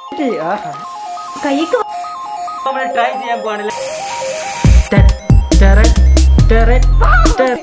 ആഹാ കൈക്ക് നമ്മൾ ട്രൈ ചെയ്യാൻ പോവാണല്ലേ ടെറ, ടെറ, ടെറ.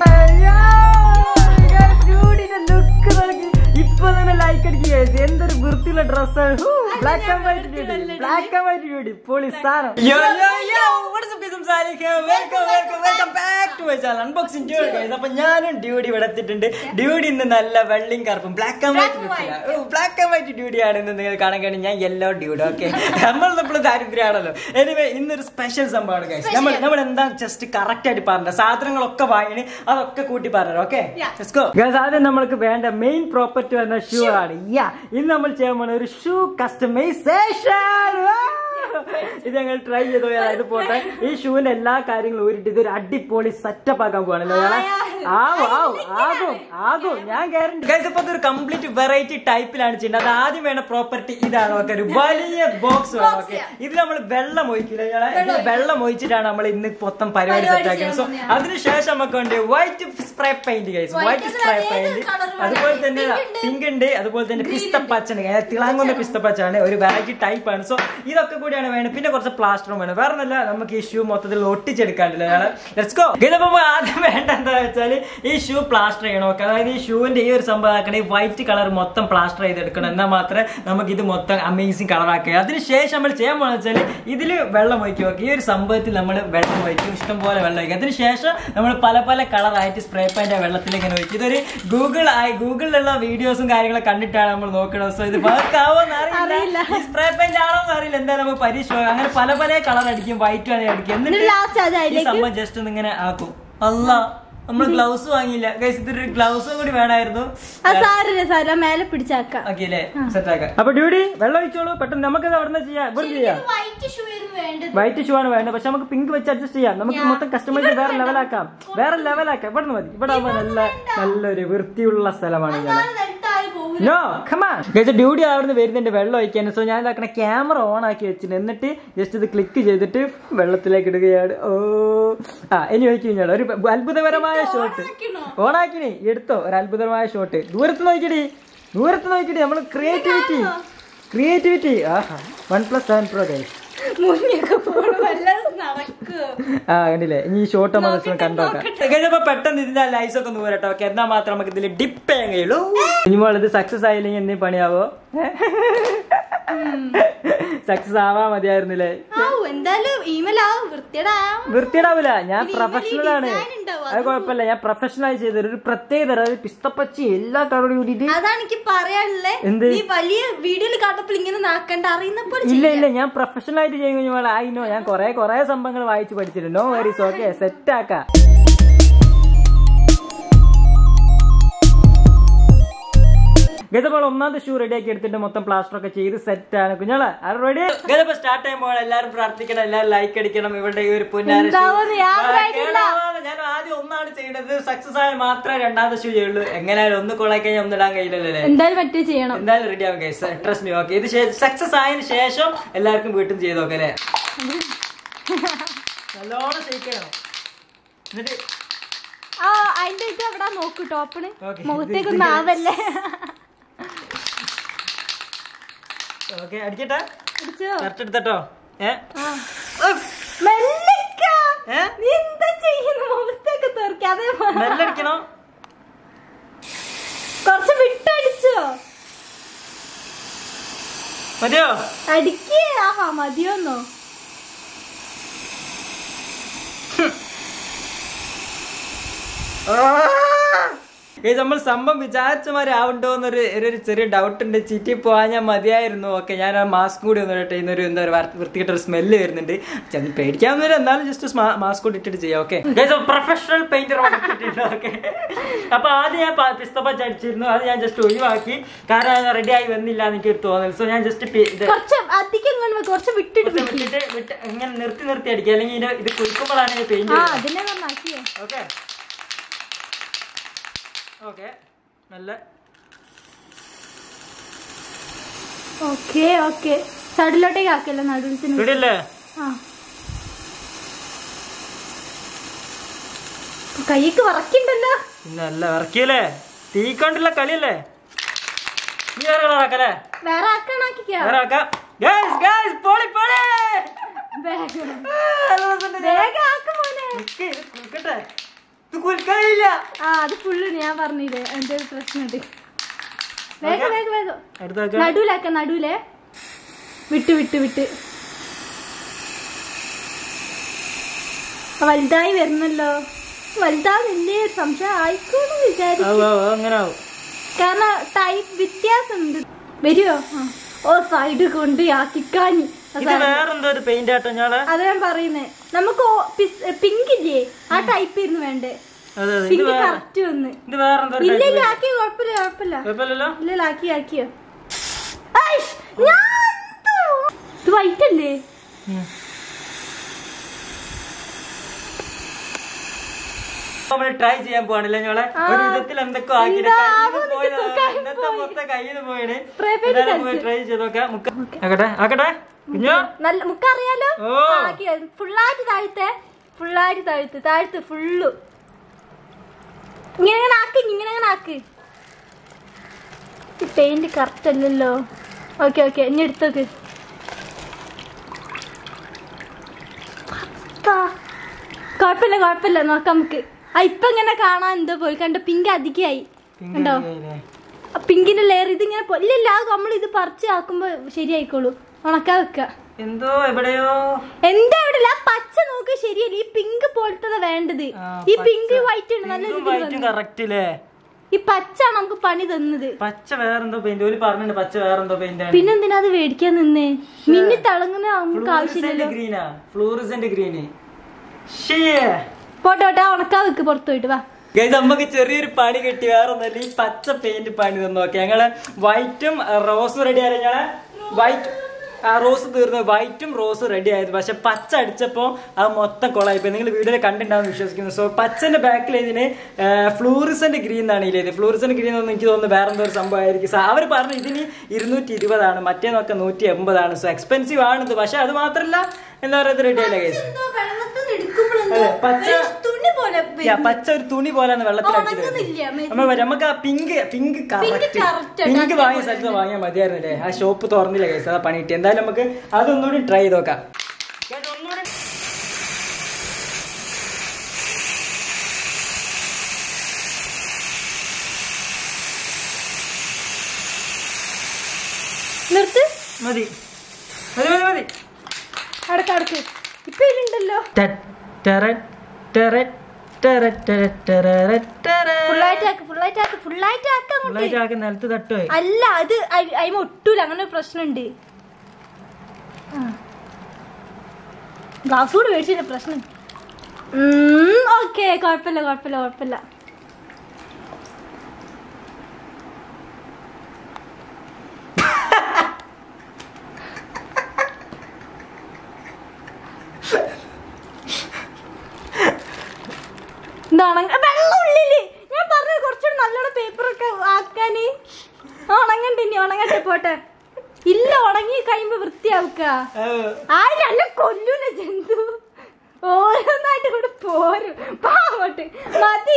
ലുക്ക് നോക്കി ഇപ്പൊ തന്നെ ലൈക്ക് അടിക്കുക എന്തൊരു വൃത്തിയുള്ള ഡ്രസ്സാണ് black and white duty black and white duty പൊളി സാധനം yo yo yo what's up സംസാരിക്കുക welcome welcome welcome back to my channel unboxing duty guys അപ്പൊ ഞാനും ഡ്യൂട്ടി ഇവിടെ എത്തിയിട്ടുണ്ട് ഡ്യൂട്ടി ഇന്ന് നല്ല വെള്ളയും കറുപ്പും black and white black and white duty ആണ് ഇന്ന് നിങ്ങൾ കാണാൻ കഴിയും ഞാൻ യെല്ലോ ഡ്യൂട്ടി ഓക്കെ നമ്മൾ നമ്മൾ ദാരിദ്ര്യമാണല്ലോ എനിവേ ഇന്നൊരു സ്പെഷ്യൽ സംഭവമാണ് ഗൈസ് നമ്മൾ നമ്മൾ എന്താ ജസ്റ്റ് കറക്റ്റ് ആയിട്ട് പറഞ്ഞത് സാധനങ്ങളൊക്കെ വാങ്ങിന് അതൊക്കെ കൂട്ടി പറഞ്ഞു ഓക്കെ ഗൈസ് ആദ്യം നമ്മൾക്ക് വേണ്ട മെയിൻ പ്രോപ്പർട്ടി വന്ന ഷൂ ആണ് യാ ഇന്ന് നമ്മൾ ചെയ്യാൻ പോണ ഒരു ഷൂ കസ്റ്റമൈസേഷൻ ഇത് ഞങ്ങൾ ട്രൈ ചെയ്തു ഇത് പോട്ടെ ഈ ഷൂവിന്റെ എല്ലാ കാര്യങ്ങളും ഊരിട്ട് ഇതൊരു അടിപൊളി സെറ്റപ്പ് ആക്കാൻ പോവാണല്ലോ ഞങ്ങളെ ആവും ആവും ആകും ആകും ഞാൻ ഗ്യാരണ്ടി ഗൈസ് ഇപ്പൊ ഒരു കംപ്ലീറ്റ് വെറൈറ്റി ടൈപ്പിലാണ് ചെയ്യുന്നത് അത് ആദ്യം വേണ്ട പ്രോപ്പർട്ടി ഇതാണ് ഓക്കെ ഒരു വലിയ ബോക്സ് വേണം ഓക്കെ ഇത് നമ്മൾ വെള്ളം ഒഴിക്കില്ല ഞങ്ങളെ ഇത് വെള്ളം ഒഴിച്ചിട്ടാണ് നമ്മൾ ഇന്ന് മൊത്തം പരിപാടി സെറ്റ് ആക്കിയത് സോ അതിനുശേഷം നമുക്ക് ഉണ്ട് white spray paint guys white spray paint അതുപോലെ തന്നെ പിങ്ക് ഉണ്ട് അതുപോലെ തന്നെ പിസ്തപ്പച്ചുണ്ട് തിളങ്ങുന്ന പിസ്തപ്പച്ചാണ് ഒരു വെറൈറ്റി ടൈപ്പ് ആണ് സോ ഇതൊക്കെ കൂടിയാണ് വേണം പിന്നെ കുറച്ച് പ്ലാസ്റ്ററും വേണം വേറെ ഒന്നല്ല നമുക്ക് ഈ ഷൂ മൊത്തത്തിൽ ഒട്ടിച്ചെടുക്കാണ്ടല്ലോ ഞങ്ങള് ലെറ്റ്സ് ഗോ ഇതിപ്പോ ആദ്യം വേണ്ട എന്താ വെച്ചാൽ ഈ ഷൂ പ്ലാസ്റ്റർ ചെയ്യണം ഓക്കെ അതായത് ഈ ഷൂവിന്റെ ഈ ഒരു സംഭവം ആക്കണേ വൈറ്റ് കളർ മൊത്തം പ്ലാസ്റ്റർ ചെയ്തെടുക്കണം എന്നാൽ മാത്രമേ നമുക്ക് ഇത് മൊത്തം അമേസിങ് കളർ ആക്കുക അതിനുശേഷം നമ്മൾ ചെയ്യാൻ പോകുന്നത് വെച്ചാൽ ഇതിൽ വെള്ളം ഒഴിക്കും ഓക്കെ ഈ ഒരു സംഭവത്തിൽ നമ്മൾ വെള്ളം ഒഴിക്കും ഇഷ്ടം പോലെ വെള്ളം ഒഴിക്കും അതിനുശേഷം നമ്മൾ പല പല കളറായിട്ട് സ്പ്രേ പെയിന്റ് വെള്ളത്തിലേക്ക് ഇങ്ങനെ ഒഴിക്കും ഇതൊരു ഗൂഗിൾ ആയി ഗൂഗിളിലുള്ള വീഡിയോസും കാര്യങ്ങളൊക്കെ കണ്ടിട്ടാണ് നമ്മൾ നോക്കുന്നത് സോ ഇത് വർക്ക് ആവോന്ന് അറിയില്ല ഈ സ്പ്രേ പെയിന്റ് ആണോ എന്ന് അറിയില്ല എന്തായാലും നമുക്ക് പരീക്ഷ നോക്കാം. അങ്ങനെ പല പല കളർ അടിക്കും വൈറ്റ് ആണ് അടിക്കും എന്നിട്ട് ലാസ്റ്റ് അത് ഈ അതിലേക്ക് സംഭവം ജസ്റ്റ് ഒന്ന് ഇങ്ങനെ ആക്കും അല്ല നമ്മൾ ഗ്ലൗസ് വാങ്ങിയില്ല ഗൈസ് ഇതൊരു ഗ്ലൗസും കൂടി വേണമായിരുന്നു ആ സാറില്ല സാറില്ല മേലെ പിടിച്ചാക്കാം ഓക്കെ അല്ലേ സെറ്റ് ആക്കാം അപ്പൊ ഡ്യൂട്ടി വെള്ളം ഒഴിച്ചോളൂ പെട്ടെന്ന് നമുക്ക് അവിടെ ചെയ്യാം ഇവിടെ ചെയ്യാം വൈറ്റ് ഷൂ വേണ്ടത് വൈറ്റ് ഷൂ ആണ് വേണ്ടത് പക്ഷെ നമുക്ക് പിങ്ക് വെച്ച് അഡ്ജസ്റ്റ് ചെയ്യാം നമുക്ക് മൊത്തം കസ്റ്റമൈസ് വേറെ ലെവലാക്കാം വേറെ ലെവലാക്കാം ഇവിടെ നിന്ന് മതി ഇവിടെ ആവുമ്പോ നല്ല നല്ലൊരു വൃത്തിയുള്ള സ്ഥലമാണ് ഞാൻ നെട്ടായി പോകും നോ കമാൻ ഡ്യൂട്ടി അവിടുന്ന് വരുന്നുണ്ട് വെള്ളം ഒഴിക്കാൻ സോ ഞാൻ ഇതാക്കണ ക്യാമറ ഓൺ ആക്കി വെച്ചിട്ട് എന്നിട്ട് ജസ്റ്റ് ഇത് ക്ലിക്ക് ചെയ്തിട്ട് വെള്ളത്തിലേക്ക് ഇടുകയാണ് ഓ ആ ഇനി ഒഴിക്കും ഞാൻ ഒരു അത്ഭുതകരമായ ഷോട്ട് ഓൺ ആക്കിനി എടുത്തോ ഒരു അത്ഭുതകരമായ ഷോട്ട് ദൂരത്ത് നോക്കിടി ദൂരത്ത് നോക്കിടി നമ്മൾ ക്രിയേറ്റിവിറ്റി ക്രിയേറ്റിവിറ്റി ആഹാ one plus seven pro guys മുന്നൊക്കെ പോകണം വല്ലതും നടക്കുക ആ കണ്ടില്ലേ ഇനി ഈ ഷോട്ട് നമ്മൾ കണ്ടോക്കാം കഴിഞ്ഞപ്പോ പെട്ടെന്ന് ഇതിന്റെ ലൈസ് ഒക്കെ നൂരട്ടോ ഓക്കെ എന്നാ മാത്രം നമുക്ക് ഇതിൽ ഡിപ്പ് ചെയ്യാൻ കഴിയുള്ളൂ ഇനിമോൾ ഇത് സക്സസ് ആയില്ലെങ്കിൽ എന്തെങ്കിലും പണിയാവോ സക്സസ് ആവാ മതിയായിരുന്നില്ലേ ആ എന്തായാലും ഇമെയിൽ ആ വൃത്തിയുടെ വൃത്തിയിടാവില്ല ഞാൻ പ്രൊഫഷണൽ ആണ് design ഉണ്ടാവും, അത് കുഴപ്പമില്ല ഞാൻ പ്രൊഫഷണൽ ആയി ചെയ്തത് ഒരു പ്രത്യേക തരം ഒരു പിസ്തപ്പച്ചി എല്ലാ കളറും കൂടിയിട്ട് അതാണ് എനിക്ക് പറയാനുള്ളത് എന്ത്? ഈ വലിയ വീഡിയോയിൽ കാട്ടപ്പോൾ ഇങ്ങനെ നാക്കണ്ട അറിയുന്ന പോലെ ഇല്ല ഇല്ല ഞാൻ പ്രൊഫഷണൽ ആയിട്ട് ചെയ്യുമ്പോൾ ആയിനോ ഞാൻ കുറെ കുറെ സംഭവങ്ങൾ വായിച്ചു പഠിച്ചിട്ടുണ്ട് നോ വെരീസ് ഓക്കെ സെറ്റ് ആക്കാം ഗതപ്പോൾ ഒന്നാമത്തെ ഷൂ റെഡി ആക്കി എടുത്തിട്ട് മൊത്തം പ്ലാസ്റ്റർ ഒക്കെ ചെയ്ത് സെറ്റ് ആണ് കുഞ്ഞോളെ റെഡി ഗതപ്പോ സ്റ്റാർട്ട് ചെയ്യുമ്പോൾ എല്ലാവരും പ്രാർത്ഥിക്കണം എല്ലാവരും ലൈക്ക് അടിക്കണം ഇവരുടെ ഈ ഒരു പുന്നാര shoe. എന്താവുമെന്ന് യാതൊരു ആ, കേടാവാതെ ഞാൻ ആദ്യം ഒന്നാണ് ചെയ്യുന്നത് സക്സസ് ആയ മാത്രമേ രണ്ടാമത്തെ ഷൂ ചെയ്യുള്ളൂ എങ്ങനെയാലും ഒന്ന് കൊള്ളായി കഴിഞ്ഞാൽ ഒന്നിടാൻ കഴിയില്ലല്ലോ അല്ലേ എന്തായാലും മറ്റേ ചെയ്യണം എന്തായാലും റെഡി ആവും ഗൈസ് ട്രസ്റ്റ് മീ ഓക്കെ ഇത് സക്സസ് ആയതിനു ശേഷം എല്ലാവർക്കും വീട്ടിൽ ചെയ്ത് നോക്കാം അല്ലേ നല്ലോണം ഷെയ്ക്കണം എന്നിട്ട് ആ അതിന്റെ ഇത് അവിടെ നോക്കൂ ടോപ്പിന് Okay. മുഖത്തേക്കൊന്നും ആവല്ലേ ഓക്കെ അടിക്കട്ടെ പിടിച്ചോ കറക്റ്റ് എടുത്തട്ടോ ഏ ആ. മെല്ലിക്ക. ഏ നീ എന്താ ചെയ്യുന്നു മുഖത്തേക്ക് തെറിക്കാതെ മെല്ലെ അടിക്കണോ കുറച്ച് വിട്ടടിച്ചോ മതിയോ അടിക്കേ ആഹാ മതിയോന്നോ ഇത് നമ്മൾ സംഭവം വിചാരിച്ച മാതിരി ആവുണ്ടോ എന്നൊരു ഒരു ഒരു ചെറിയ ഡൗട്ട് ഉണ്ട് ചീറ്റി പോകാൻ ഞാൻ മതിയായിരുന്നു ഓക്കെ ഞാൻ ആ മാസ്ക് കൂടി ഒന്ന് ഇട്ടെ ഇന്നൊരു എന്താ പറയുക വൃത്തികെട്ട ഒരു സ്മെല്ല് വരുന്നുണ്ട് ചെന്ന് പേടിക്കാവുന്നവര് എന്നാലും ജസ്റ്റ് മാസ്ക് കൂടി ഇട്ടിട്ട് ചെയ്യാം ഓക്കെ പ്രൊഫഷണൽ പെയിന്റർ ഓക്കെ അപ്പൊ ആദ്യം ഞാൻ പിസ്തപ്പ അടിച്ചിരുന്നു അത് ഞാൻ ജസ്റ്റ് ഒഴിവാക്കി കാരണം റെഡി ആയി വന്നില്ല എന്ന് എനിക്ക് തോന്നുന്നു സോ ഞാൻ ജസ്റ്റ് ഇത് കുറച്ച് അധികം ഇങ്ങനെ വെക്ക്, കുറച്ച് വിട്ടിട്ട് കുറച്ച് പിടി. വിട്ടിട്ട് വിട്ട് ഇങ്ങനെ നിർത്തി നിർത്തി അടിക്കുക അല്ലെങ്കിൽ ഇത് ഇത് കുഴിക്കുമ്പോഴാണ് ഇത് പെയിന്റ് ആ അതിനെ നന്നാക്കിയേ ഓക്കെ ഓക്കെ നല്ല ഓക്കെ ഓക്കെ സൈഡിലോട്ടേക്ക് ആക്കല്ലോ നടുവിൽ റെഡിയല്ലേ ആ കൈക്ക് വറക്കുണ്ടല്ലോ നല്ല ഇറക്കിയല്ലേ തീ കൊണ്ടുള്ള കളിയല്ലേ നീ വേറെ കളറാക്കല്ലേ വേറെ ആക്കണാക്കിക്കോ വേറെ ആക്കാം ഗൈസ് ഗൈസ് പൊളി പൊളി വേഗം ആ, നല്ല രസമുണ്ട്. വേഗം ആക്ക് മോനെ നിക്ക്, ഇത് കുലുക്കട്ടെ. ഇത് കുലുക്കാനില്ല. ആ അത് ഫുള്ള് ഞാൻ പറഞ്ഞില്ലേ എന്റെ ഒരു പ്രശ്നമുണ്ട് വേഗം വേഗം വേഗം അടുത്ത ആക്കാം. നടുവിലാക്ക നടുവിലെ വിട്ട് വിട്ട് വിട്ട് വലുതായി വരുന്നല്ലോ വലുതാവില്ലേ ഒരു സംശയം ആയിക്കോന്ന് വിചാരിച്ചു ആവും, ആവും, അങ്ങനെ ആവും. കാരണം ടൈപ്പ് വ്യത്യാസമുണ്ട് വരുമോ ഓ സൈഡ് കൊണ്ട് ആക്കിക്കാനി ഇത് വേറെന്തോ ഒരു പെയിന്റ് ആട്ടോ ഞാളെ അത് ഞാൻ പറയുന്നേ നമുക്ക് പിങ്ക് ഇല്ലേ ആ ടൈപ്പ് ഇരുന്ന് വേണ്ടേ അതെ അതെ ഇത് പിങ്ക് വേറെ കറക്റ്റ് വന്ന് ഇത് വേറെന്തോ ഒരു ഇല്ല type ഇല്ല paint. ആക്കി കുഴപ്പമില്ല കുഴപ്പമില്ല കുഴപ്പമില്ലല്ലോ ഇല്ല ആക്കി ആക്കിയോ ഐഷ്, ഞാൻ എന്തോ? ഇത് വൈറ്റ് അല്ലേ ഉം. നമ്മള് ട്രൈ ചെയ്യാൻ പോവാണല്ലേ ഞങ്ങളെ ആ. ഒരു വിധത്തിൽ എന്തൊക്കെ ആക്കിയിട്ട് എന്താ, കയ്യിന്ന് ആവുന്നില്ല, പോയതാ. കയ്യിൽ ഇന്നത്തെ മൊത്തം കയ്യിൽ നിന്ന് പോയിന് Spray paint ട്രൈ ചെയ്ത് നോക്കാം മുക്ക ആക്കട്ടെ ആക്കട്ടെ കുഞ്ഞോ നല്ല മുക്കറിയാലോ ഓ. ആക്കി ഫുള്ളായിട്ട് താഴ്ത്തെ ഫുള്ളായിട്ട് താഴ്ത്ത് താഴ്ത്ത് ഫുള്ളു ഇങ്ങനെ ഇങ്ങനെ ആക്ക് ഇങ്ങനെ ഇങ്ങനെ ആക്ക് പെയിന്റ് കറക്റ്റ് അല്ലല്ലോ ഓക്കെ ഓക്കെ ഇനി എടുത്തോക്ക് ആ, കുഴപ്പമില്ല കുഴപ്പമില്ല നോക്കാം നമുക്ക് ആ ഇപ്പൊ ഇങ്ങനെ കാണാൻ എന്തോ പോയി കണ്ടോ പിങ്ക് അധികമായി Pink ഉണ്ടോ ആയില്ലേ? ആ പിങ്കിന്റെ ലെയർ ഇതിങ്ങനെ പോ- ഇല്ല ഇല്ല നമ്മൾ ഇത് പറിച്ച് ആക്കുമ്പോ ശരിയായിക്കോളൂ ഉണക്കാ വെക്ക എന്തോ എവിടെയോ എന്താ ഇവിടെ ഇല്ല? ആ പച്ച നോക്ക് ശരിയല്ല ഈ പിങ്ക് പോലത്തെ വേണ്ടത് ആ, ഈ പച്ച. പിങ്ക് വൈറ്റ് ഉണ്ട് നല്ല രീതിയിൽ വൈറ്റും വന്നു. കറക്റ്റ് അല്ലേ ഈ പച്ചാണ് നമുക്ക് പണി തന്നത് പച്ച വേറെന്തോ പെയിന്റ് ഓല് പറഞ്ഞിട്ടുണ്ട് പച്ച വേറെന്തോ പെയിന്റ് ആണ് പിന്നെന്തിനാ അത് മേടിക്കാൻ നിന്നേ മിന്നി തിളങ്ങുന്ന നമുക്ക് ആവശ്യമില്ലല്ലോ ഗ്രീനാ ഫ്ലൂറിസെന്റ് ഗ്രീന് പോട്ടെ പോട്ടെ ആ ഉണക്കാ വെക്ക് പുറത്തു പോയിട്ട് വാ ഗൈസ് നമുക്ക് ചെറിയൊരു പണി കിട്ടി വേറെ ഒന്നല്ല ഈ പച്ച പെയിന്റ് പണി തന്നു നോക്കി ഞങ്ങള് വൈറ്റും റോസും റെഡി ആയാലും ഞങ്ങള് വൈറ്റ് ആ റോസ് തീർന്നു വൈറ്റും റോസും റെഡി ആയത് പക്ഷെ പച്ച അടിച്ചപ്പോ അത് മൊത്തം കൊളായിപ്പോ നിങ്ങൾ വീഡിയോയിൽ കണ്ടിട്ടുണ്ടാവും വിശ്വസിക്കുന്നു സോ പച്ചന്റെ ബാക്കിൽ ഇതിന് ഫ്ലൂറിസന്റ് ഗ്രീൻ എന്നാണ് ഇതിലേത് ഫ്ലൂറിസന്റ് ഗ്രീൻ എന്ന് എനിക്ക് തോന്നുന്നു വേറെ എന്തോ ഒരു സംഭവം ആയിരിക്കും അവർ പറഞ്ഞു ഇതിന് ഇരുന്നൂറ്റി ഇരുപതാണ് മറ്റേന്നൊക്കെ നൂറ്റി എൺപതാണ് സോ എക്സ്പെൻസീവ് ആണിത് പക്ഷെ അത് മാത്രല്ല എന്താ പറയുക റെഡി ആയില്ല ഗൈസ് അതെ, പച്ച- തുണി പോലെ യാ, പച്ച ഒരു തുണി പോലെയാണ് വെള്ളത്തിൽ ഉണങ്ങുന്നില്ല, മെ- നമ്മൾ നമുക്ക് ആ പിങ്ക് പിങ്ക് കറക്റ്റ് correct ആണ്. പിങ്ക് വാങ്ങിയ സ്ഥലത്ത് വാങ്ങിയാൽ മതിയായിരുന്നില്ലേ ആ ഷോപ്പ് തുറന്നില്ല കേസ് അതാ പണി കിട്ടി എന്തായാലും നമുക്ക് അതൊന്നുകൂടി ട്രൈ ചെയ്ത് നോക്കാം Guys, ഒന്നുകൂടി നിർത്ത് മതി മതി മതി മതി അടക്ക് അടക്ക് ഇപ്പൊ ഇതിലുണ്ടല്ലോ ടെ- ടെറെ- ടെറെ- ടെറെ- ടെറെ- ടെറെ- ടെറെ. ഫുള്ളായിട്ട് ആക്ക് ഫുള്ളായിട്ട് ആക്ക് ഫുള്ളായിട്ട് ആക്ക് അങ്ങോട്ട് ഫുള്ളായിട്ട് ആക്കി നിലത്ത് തട്ടുപോയി അല്ല അത് അയി- അയിമ ഒട്ടൂല അങ്ങനെ ഒരു പ്രശ്നമുണ്ട് ഗ്ലാസ് കൂടെ മേടിച്ചില്ല പ്രശ്നം ഓക്കെ കുഴപ്പമില്ല കുഴപ്പമില്ല കുഴപ്പമില്ല എന്താണ് വെള്ളം ഉള്ളില് ഞാൻ പറഞ്ഞു കുറച്ചുകൂടി നല്ലോണം പേപ്പർ ഒക്കെ ആക്കാന് ആ, ഉണങ്ങണ്ട ഇനി ഉണങ്ങട്ടെ പോട്ടെ ഇല്ല ഉണങ്ങി കഴിയുമ്പോ വൃത്തിയാവുക ആര് അല്ല കൊല്ലൂല ജന്തു ഓരോന്നായിട്ട് ഇവിടെ പോരും പാവട്ടെ മതി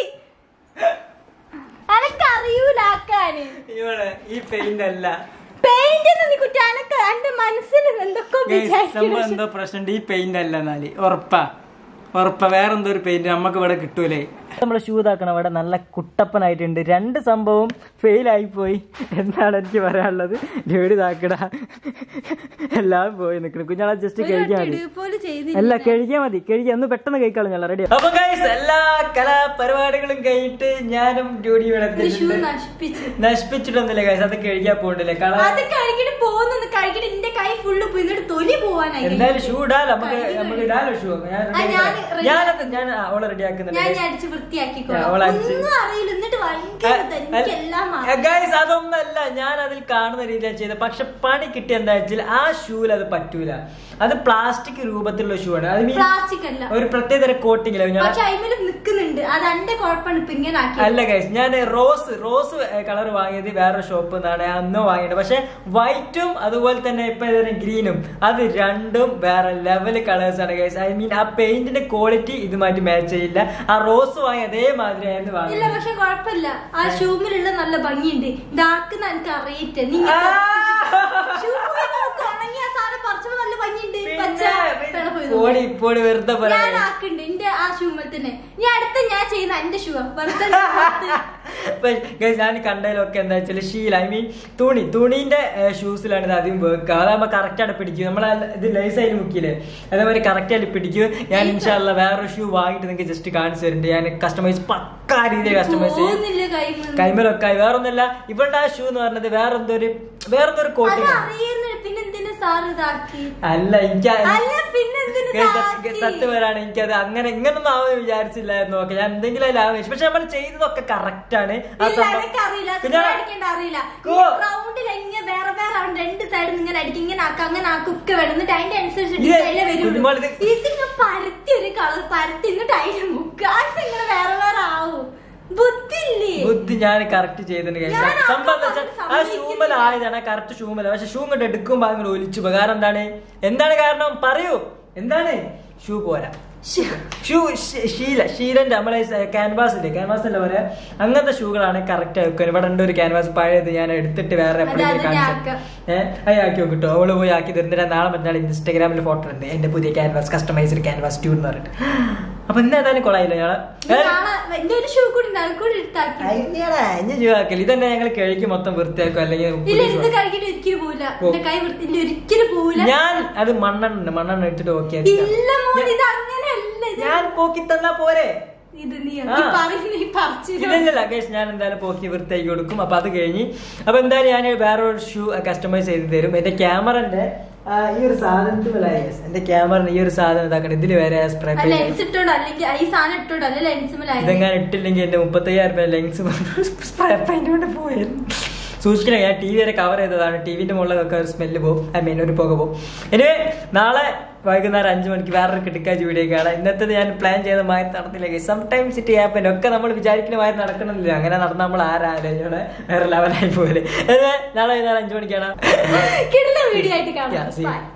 എനക്കറിയൂല ആക്കാന് ഇവിടെ ഈ പെയിന്റ് അല്ല പെയിന്റ് നീ കുറ്റ എനക്ക് എന്റെ മനസ്സിൽ എന്തൊക്കെ Guys, സംഭവം വിചാരിക്കുന്നു എന്തോ പ്രശ്നമുണ്ട് ഈ പെയിന്റ് അല്ല എന്നാല് ഉറപ്പാ ഉറപ്പാ വേറെന്തോ ഒരു പെയിന്റ് നമുക്ക് ഇവിടെ കിട്ടൂലേ നമ്മളെ ഷൂ ഇതാക്കണം ഇവിടെ നല്ല കുട്ടപ്പനായിട്ടുണ്ട് രണ്ട് സംഭവം ഫെയിൽ ആയി പോയി എന്നാണ് എനിക്ക് പറയാനുള്ളത് ജോലി ഇതാക്കട എല്ലാം പോയി നിൽക്കണം കുഞ്ഞാളെ ജസ്റ്റ് കഴിക്കാൻ മതി പോലെ ചെയ്ത് അല്ല കഴിക്കാൻ മതി കഴിക്കാൻ ഒന്ന് പെട്ടെന്ന് കഴിക്കാളും ഞാൻ റെഡി അപ്പൊ ഗൈസ് എല്ലാ കലാപരിപാടികളും കഴിഞ്ഞിട്ട് ഞാനും ജോലി ഇവിടെ ഷൂ എത്തിയിട്ടുണ്ട്. നശിപ്പിച്ചു നശിപ്പിച്ചിട്ടൊന്നുമില്ല ഗൈസ് അത് കഴിക്കാൻ പോകണ്ടല്ലേ കള അത് കഴിക്കിട്ട് പോകുന്നു കഴിക്കിട്ട് എന്റെ കൈ ഫുള്ള് എന്നിട്ട് തൊലി പോവാനായി എന്തായാലും ഷൂ ഇടാലോ നമുക്ക് നമുക്ക് ഇടാലോ ഷൂ ഞാൻ ആ, ഞാൻ ready ഞാനത് ഞാൻ അവളെ റെഡി ആക്കുന്നുണ്ട് ഞാൻ guys. അടിച്ച് വൃത്തിയാക്കിക്കോളാം ആ, അവള് അടിച്ച്. ഒന്നും അറിയില്ല എന്നിട്ട് ഭയങ്കര ഇത്. എനിക്കെല്ലാം അറിയാം. ഗൈസ് അതൊന്നല്ല ഞാൻ അതിൽ കാണുന്ന രീതിയിലാണ് ചെയ്തത് പക്ഷെ പണി കിട്ടിയ എന്താ വെച്ചാൽ ആ ഷൂല് അത് പറ്റൂല അത് പ്ലാസ്റ്റിക് രൂപത്തിലുള്ള ഷൂ ആണ് അത് മീൻ പ്ലാസ്റ്റിക് അല്ല ഒരു പ്രത്യേക തരം കോട്ടിങ്ങില്ല ഞാൻ പക്ഷെ അയിമേലും നിക്കുന്നുണ്ട് അത് എന്റെ കുഴപ്പമാണ് ഇപ്പൊ ഇങ്ങനെ ആക്കി അല്ല ഗൈസ് ഞാൻ റോസ് റോസ് കളർ വാങ്ങിയത് വേറെ ഷോപ്പ് നിന്നാണ് അന്ന് വാങ്ങിയത് പക്ഷെ വൈറ്റും അതുപോലെ തന്നെ ഇപ്പൊ ഗ്രീനും അത് രണ്ടും വേറെ ലെവൽ കളേഴ്സ് ആണ് ഗൈസ് ഐ മീൻ ആ പെയിന്റിന്റെ ക്വാളിറ്റി ഇതുമായിട്ട് മാച്ച് ചെയ്യില്ല ആ റോസ് വാങ്ങി അതേമാതിരി ആയിരുന്നു ഇല്ല വാങ്ങിയത് പക്ഷെ കുഴപ്പമില്ല ആ ഷൂമിലുള്ള നല്ല ഭംഗിയുണ്ട് ഇതാക്കുന്ന എനിക്ക് അറിയില്ല ആ! ഷൂ ഉണങ്ങിയ പോടി പോടി വെറുതെ ഞാൻ പറയാ ആക്കുന്നുണ്ട് എന്റെ ആ ഷൂമൽ തന്നെ ഞാൻ അടുത്ത ഞാൻ ചെയ്യുന്ന എന്റെ ഷൂ വെറുതെ അപ്പൊ guys, ഞാൻ കണ്ടതിലൊക്കെ എന്താ വെച്ചാൽ ഷീൽ ഐ മീൻ തുണി തുണീന്റെ ഷൂസിലാണ് ഇത് ആദ്യം വെക്കുക അതാകുമ്പോ കറക്റ്റ് ആയിട്ട് പിടിക്കും നമ്മൾ ഇത് ലൈസ് ആയി മുക്കിയില്ലേ അതേമാതിരി കറക്റ്റ് ആയിട്ട് പിടിക്കും ഞാൻ ഇൻഷാല്ല വേറൊരു ഷൂ വാങ്ങിയിട്ട് നിങ്ങൾക്ക് ജസ്റ്റ് കാണിച്ചു തരുന്നുണ്ട് ഞാൻ കസ്റ്റമൈസ് പക്കാ രീതിയിൽ കസ്റ്റമൈസ് ചെയ്യും പോകുന്നില്ല കൈമ കൈമലൊക്കെ ആയി വേറൊന്നല്ല ഇവളുടെ ആ ഷൂ എന്ന് പറഞ്ഞത് വേറെന്തോ ഒരു വേറെന്തോ ഒരു അത് കോട്ടിങ് അറിയുന്നില്ല പിന്നെ എന്തിനു സാർ ഇതാക്കി അല്ല എനിക്ക് അല്ല പിന്നെ എന്തിനു Guys, ഇതാക്കി? സത്യ- സത്യപരാണ് എനിക്കത് അങ്ങനെ ഇങ്ങനൊന്നും ആവുമെന്ന് വിചാരിച്ചില്ലായിരുന്നു ഓക്കെ ഞാൻ എന്തെങ്കിലും അതിലാവും പക്ഷെ നമ്മൾ ചെയ്തതൊക്കെ കറക്റ്റ് ആണ് ആ ഇല്ല സംഭവം- എനിക്കറിയില്ല പിന്നെ സ്പ്രേ അടിക്കേണ്ട അറിയില്ല കോ. റൗണ്ടിൽ ഇങ്ങനെ വേറെ വേറെ round രണ്ട് സൈഡിൽ ഇങ്ങനെ അടിക്കും ഇങ്ങനെ ആക്കാം അങ്ങനെ ആക്കും ഒക്കെ വേണം എന്നിട്ട് അതിന്റെ അനുസരിച്ച് ഇത് ഡിസൈനേ വരുള്ളൂ കുഞ്ഞുമോൾ ഇത് ഇതിങ്ങനെ പരത്തി ഒരു കളർ പരത്തി എന്നിട്ട് അതിന്റെ മുക്ക് അതിങ്ങനെ വേറെ വേറെ ആവും ബുദ്ധിയില്ലേ ബുദ്ധി ഞാൻ കറക്റ്റ് ചെയ്തിട്ടുണ്ട് guys. ഞാൻ സംഭവം എന്താ ആക്കാൻ വെച്ചാൽ ആ സമ്മതിക്കുന്നില്ല. ഷൂമൽ ആയതാണ് കറക്റ്റ് ഷൂമല പക്ഷെ ഷൂ ഇങ്ങോട്ട് എടുക്കുമ്പോ അങ്ങനെ ഒലിച്ചു പോകും കാരണം എന്താണ് എന്താണ് കാരണം പറയൂ എന്താണ് ഷൂ പോരാ ശ്ശെ. ഷൂ ഷ- ശീല ശീലന്റെ നമ്മളെ ക്യാൻവാസ് ഇല്ലേ ക്യാൻവാസ് അല്ല പറയാ അങ്ങനത്തെ ഷൂകളാണ് കറക്റ്റ് വെക്കുന്നത് ഇവിടെ ഉണ്ട് ഒരു ക്യാൻവാസ് പഴയത് ഞാൻ എടുത്തിട്ട് വേറെ എപ്പോഴെങ്കിലും അത് ഞാൻ കാണിച്ചു ഏഹ് അത് ആക്കി നോക്കിട്ടോ അവള് പോയി ആക്കി തരുന്നിട്ട് നാളെ മറ്റന്നാൾ ഇൻസ്റ്റാഗ്രാമിൽ ഫോട്ടോ ഉണ്ട് എന്റെ പുതിയ ക്യാൻവാസ് കസ്റ്റമൈസ്ഡ് ക്യാൻവാസ് ട്യൂൺ എന്ന് പറഞ്ഞിട്ട് അപ്പൊ ഇന്ന് ഏതായാലും കൊളായില്ല ഞങ്ങള് നാളെ എന്റെ ഒരു ഷൂ കൂടി ഉണ്ട് അത് കൂടി എടുത്താക്കി അയ്യടാ ഇനി ചൂടാക്കല് ഇതന്നെ ഞങ്ങൾ കിഴക്ക് മൊത്തം വൃത്തിയാക്കും അല്ലെങ്കിൽ ഇല്ല പുതിയ എന്ത് ഷൂ. കഴിക്കിട്ട് ഒരിക്കലും പോവില്ല പോ. എന്റെ കൈ വൃത്തി ഇല്ല ഒരിക്കലും പോവില്ല ഞാൻ അത് മണ്ണെണ്ണ ഉണ്ട് മണ്ണെണ്ണ എടുത്തിട്ട് ഓക്കെ ഇല്ല മോൻ ഇത് അങ്ങനെയല്ല ഇത് ഞാൻ പോക്കി തന്നാ പോരെ ഇത് നീ ആ. ഈ പറയുന്ന ഈ പറിച്ചില്ല ഇല്ലല്ല കേസ് ഞാൻ എന്തായാലും പോക്കി വൃത്തിയാക്കി കൊടുക്കും അപ്പൊ അത് കഴിഞ്ഞ് അപ്പൊ എന്തായാലും ഞാൻ വേറൊരു ഷൂ കസ്റ്റമൈസ് ചെയ്ത് തരും എന്റെ ക്യാമറന്റെ ഈ ഒരു സാധനത്തിലായി എന്റെ ക്യാമറ ഈ ഒരു സാധനം ഇതാക്കണം ഇതില് വരെ സ്പ്രേ ലെൻസ് ഇട്ടോണ്ട് അല്ലെങ്കിൽ ഈ സാധനം ഇട്ടോണ്ട് അല്ലെ ലെൻസ് ഇതെങ്ങനെ ഇട്ടില്ലെങ്കിൽ എന്റെ മുപ്പത്തയ്യായിരം രൂപ ലെങ്സ് സ്പ്രേ പെയിന്റ് കൊണ്ട് പോയായിരുന്നു സൂക്ഷിക്കണം ഞാൻ ടി വി വരെ കവർ ചെയ്തതാണ് ടിവിന്റെ മുകളിലൊക്കെ ഒരു സ്മെല്ല് പോകും ഐ മീൻ ഒരു പുക പോകും ഇനി നാളെ വൈകുന്നേരം അഞ്ചു മണിക്ക് വേറൊരു കിടക്കാച്ച് വീഡിയോ കാണാം ഇന്നത്തെ ഞാൻ പ്ലാൻ ചെയ്ത മാതിരി നടത്തില്ല സംടൈംസ് ഇറ്റ് ഹാപ്പൻ ഒക്കെ നമ്മൾ വിചാരിക്കുന്ന മാതിരി നടക്കണമെന്നില്ല അങ്ങനെ നടന്ന നമ്മൾ ആരാലോചന വേറെ ലെവലായി പോലെ നാളെ വൈകുന്നേരം അഞ്ചു മണിക്കാണ് കിടന്ന വീഡിയോ ആയിട്ട് കാണാം Yeah, see you. Bye.